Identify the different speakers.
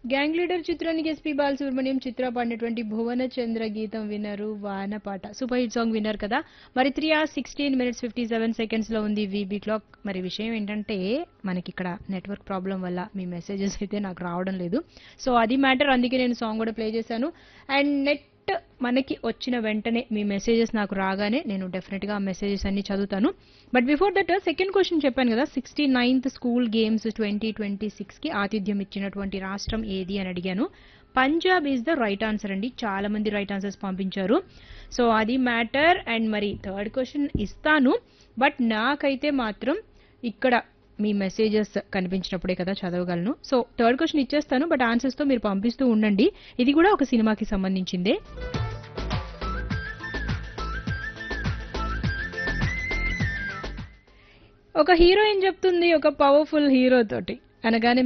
Speaker 1: gang leader చిత్రానికి SP Balasubrahmanyam Chitra పాడినటువంటి భువన చంద్ర గీతం వినరు వాన పాట సూపర్ హిట్ సాంగ్ విన్నారు కదా మరి three hours sixteen minutes fifty seven seconds లో ఉంది వీబీ క్లాక్ మరి విషయం ఏంటంటే మనకి ఇక్కడ నెట్వర్క్ ప్రాబ్లం వల్ల మీ మెసేజెస్ అయితే నాకు రావడం లేదు సో అది మ్యాటర్ అందుకే నేను సాంగ్ కూడా ప్లే చేశాను అండ్ నెట్ మనకి వచ్చిన వెంటనే మీ మెసేజెస్ నాకు రాగానే నేను డెఫినెట్గా ఆ మెసేజెస్ అన్ని చదువుతాను but before that second question చెప్పాను కదా sixty ninth school games twenty twenty సిక్స్కి ఆతిథ్యం ఇచ్చినటువంటి రాష్ట్రం ఏది అని అడిగాను Punjab is the right answer అండి చాలా మంది రైట్ ఆన్సర్స్ పంపించారు సో అది మ్యాటర్ అండ్ మరి థర్డ్ క్వశ్చన్ ఇస్తాను బట్ నాకైతే మాత్రం ఇక్కడ మీ మెసేజెస్ కనిపించినప్పుడే కదా చదవగలను సో థర్డ్ క్వశ్చన్ ఇచ్చేస్తాను బట్ ఆన్సర్స్తో మీరు పంపిస్తూ ఉండండి ఇది కూడా ఒక సినిమాకి సంబంధించిందే ఒక హీరోయిన్ చెప్తుంది ఒక పవర్ఫుల్ హీరో తోటి అనగానే